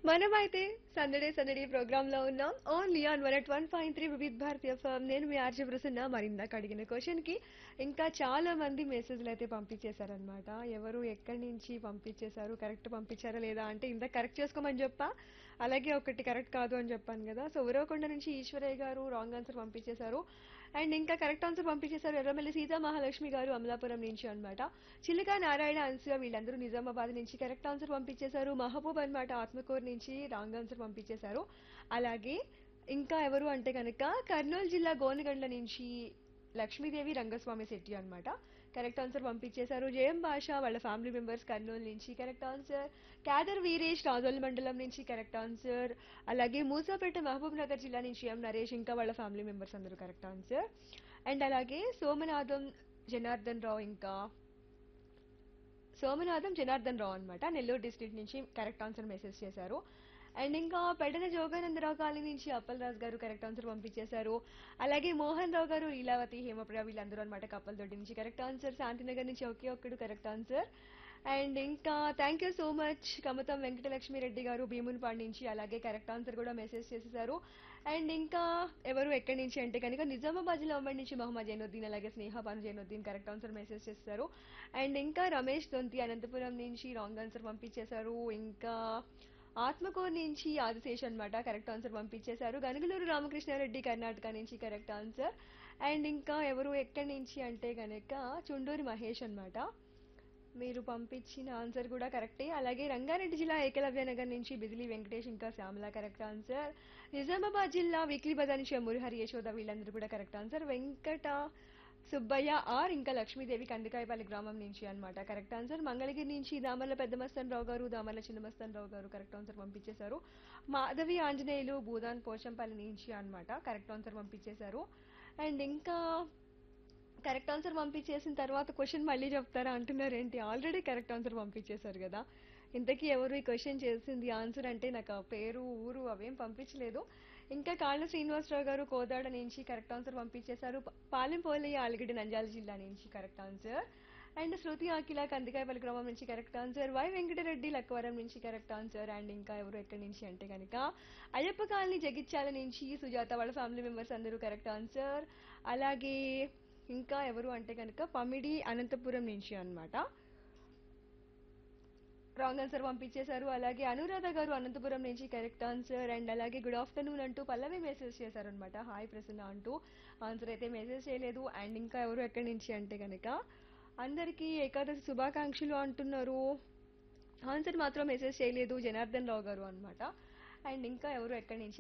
మనమైతే సందడే సందడి ప్రోగ్రామ్ లో ఉన్నాం only on one eight one point three Vividh Bharatiya FM నేను మీ ఆర్జీ ప్రసన్న మరి ఇందాక అడిగిన క్వశ్చన్ కి ఇంకా చాలా మంది మెసేజ్లు అయితే పంపించేశారనమాట ఎవరు ఎక్కడి నుంచి పంపించేశారు కరెక్ట్ పంపించారా లేదా అంటే ఇందాక కరెక్ట్ చేసుకోమని చెప్పా అలాగే ఒకటి కరెక్ట్ కాదు అని చెప్పాను కదా సో ఉరవకొండ నుంచి ఈశ్వరయ్య గారు రాంగ్ ఆన్సర్ పంపించేశారు అండ్ ఇంకా కరెక్ట్ ఆన్సర్ పంపించేశారు ఎర్రమల్లి సీతా మహాలక్ష్మి గారు అమలాపురం నుంచి అన్నమాట చిలుక నారాయణ అన్సుయ వీళ్ళందరూ నిజామాబాద్ నుంచి కరెక్ట్ ఆన్సర్ పంపించేశారు మహబూబ్ అన్నమాట ఆత్మకూరు నుంచి రాంగ్ ఆన్సర్ పంపించేశారు అలాగే ఇంకా ఎవరు అంటే కనుక కర్నూలు జిల్లా గోనగండ్ల నుంచి లక్ష్మీదేవి రంగస్వామి శెట్టి అన్నమాట కరెక్ట్ ఆన్సర్ పంపించేశారు జయం భాష వాళ్ళ ఫ్యామిలీ మెంబర్స్ కర్నూలు నుంచి కరెక్ట్ ఆన్సర్ క్యాదర్ వీరేష్ రాజోల్ మండలం నుంచి కరెక్ట్ ఆన్సర్ అలాగే మూసాపేట మహబూబ్ నగర్ జిల్లా నుంచి ఎం నరేష్ ఇంకా వాళ్ళ ఫ్యామిలీ మెంబర్స్ అందరూ కరెక్ట్ ఆన్సర్ అండ్ అలాగే సోమనాథం జనార్దన్ రావు ఇంకా సోమనాథం జనార్దన్ రావు అనమాట నెల్లూరు డిస్ట్రిక్ట్ నుంచి కరెక్ట్ ఆన్సర్ మెసేజ్ చేశారు అండ్ ఇంకా పెడన జోగానందరావు కాలనీ నుంచి అప్పలరాజు గారు కరెక్ట్ ఆన్సర్ పంపించేశారు అలాగే మోహన్ రావు గారు లీలావతి హేమప్రియ వీళ్ళందరూ అనమాట కప్పలదొడ్డి నుంచి కరెక్ట్ ఆన్సర్ శాంతినగర్ నుంచి ఒకే ఒక్కడు కరెక్ట్ ఆన్సర్ అండ్ ఇంకా thank you so much Kamatham Venkatalakshmi Reddy garu Bheemunipadu నుంచి అలాగే కరెక్ట్ ఆన్సర్ కూడా మెసేజ్ చేసేసారు అండ్ ఇంకా ఎవరు ఎక్కడి నుంచి అంటే కనుక నిజామాబాద్ జిల్లా ఉమ్మడి నుంచి మహమ్మద్ జైనుద్దీన్ అలాగే Sneha Bhanu Zainuddin correct answer message చేస్తారు అండ్ ఇంకా రమేష్ దొంతి అనంతపురం నుంచి రాంగ్ ఆన్సర్ పంపించేశారు ఇంకా ఆత్మకూరు నుంచి ఆదిశేష్ అన్నమాట కరెక్ట్ ఆన్సర్ పంపించేశారు గనుగులూరు రామకృష్ణారెడ్డి కర్ణాటక నుంచి కరెక్ట్ ఆన్సర్ అండ్ ఇంకా ఎవరు ఎక్కడి నుంచి అంటే కనుక చుండూరి మహేష్ అన్నమాట మీరు పంపించిన ఆన్సర్ కూడా కరెక్టే అలాగే రంగారెడ్డి జిల్లా ఏకలవ్య నగర్ నుంచి బిజిలీ వెంకటేష్ ఇంకా శ్యామల కరెక్ట్ ఆన్సర్ నిజామాబాద్ జిల్లా విక్రీ బజార్ నుంచి మురిహరి యశోద వీళ్ళందరూ కూడా correct answer Venkata Subbaiah R ఇంకా లక్ష్మీదేవి కందికాయపల్లి గ్రామం నుంచి అన్నమాట కరెక్ట్ ఆన్సర్ మంగళగిరి నుంచి దామర్ల పెద్దమస్తన్ రావు గారు దామర్ల చిన్నమస్తన్ రావు గారు కరెక్ట్ ఆన్సర్ పంపించేశారు మాధవి ఆంజనేయులు భూదాన్ పోచంపల్లి నుంచి అన్నమాట కరెక్ట్ ఆన్సర్ పంపించేశారు అండ్ ఇంకా కరెక్ట్ ఆన్సర్ పంపించేసిన తర్వాత క్వశ్చన్ మళ్ళీ చెప్తారా అంటున్నారు ఏంటి ఆల్రెడీ కరెక్ట్ ఆన్సర్ పంపించేశారు కదా ఇంతకీ ఎవరు ఈ క్వశ్చన్ చేసింది ఆన్సర్ అంటే నాకు ఆ పేరు ఊరు అవేం పంపించలేదు ఇంకా కాళ్ళ శ్రీనివాసరావు గారు కోదాడ నుంచి కరెక్ట్ ఆన్సర్ పంపించేశారు ప- పాలెంపోలయ్య ఆలగడ్డ నంద్యాల జిల్లా నుంచి correct answer and Shruti Akhila Kandikayapalli గ్రామం నుంచి correct answer Y Venkatareddy Lakkavaram నుంచి కరెక్ట్ ఆన్సర్ అండ్ ఇంకా ఎవరు ఎక్కడి నుంచి అంటే కనుక అయ్యప్ప కాలనీ జగిత్యాల నుంచి సుజాత వాళ్ళ ఫ్యామిలీ మెంబర్స్ అందరూ కరెక్ట్ ఆన్సర్ అలాగే ఇంకా ఎవరు అంటే కనుక పమిడి అనంతపురం నుంచి అన్నమాట రాంగ్ ఆన్సర్ పంపించేశారు అలాగే అనురాధ గారు అనంతపురం నుంచి కరెక్ట్ ఆన్సర్ అండ్ అలాగే గుడ్ ఆఫ్టర్నూన్ అంటూ పల్లవి మెసేజ్ చేశారు అనమాట హాయ్ ప్రసన్న అంటూ ఆన్సర్ అయితే మెసేజ్ చేయలేదు అండ్ ఇంకా ఎవరు ఎక్కడి నుంచి అంటే కనుక అందరికీ ఏకాదశి శుభాకాంక్షలు అంటున్నారు ఆన్సర్ మాత్రం మెసేజ్ చేయలేదు జనార్దన్ రావు గారు అన్నమాట అండ్ ఇంకా ఎవరు ఎక్కడి నుంచి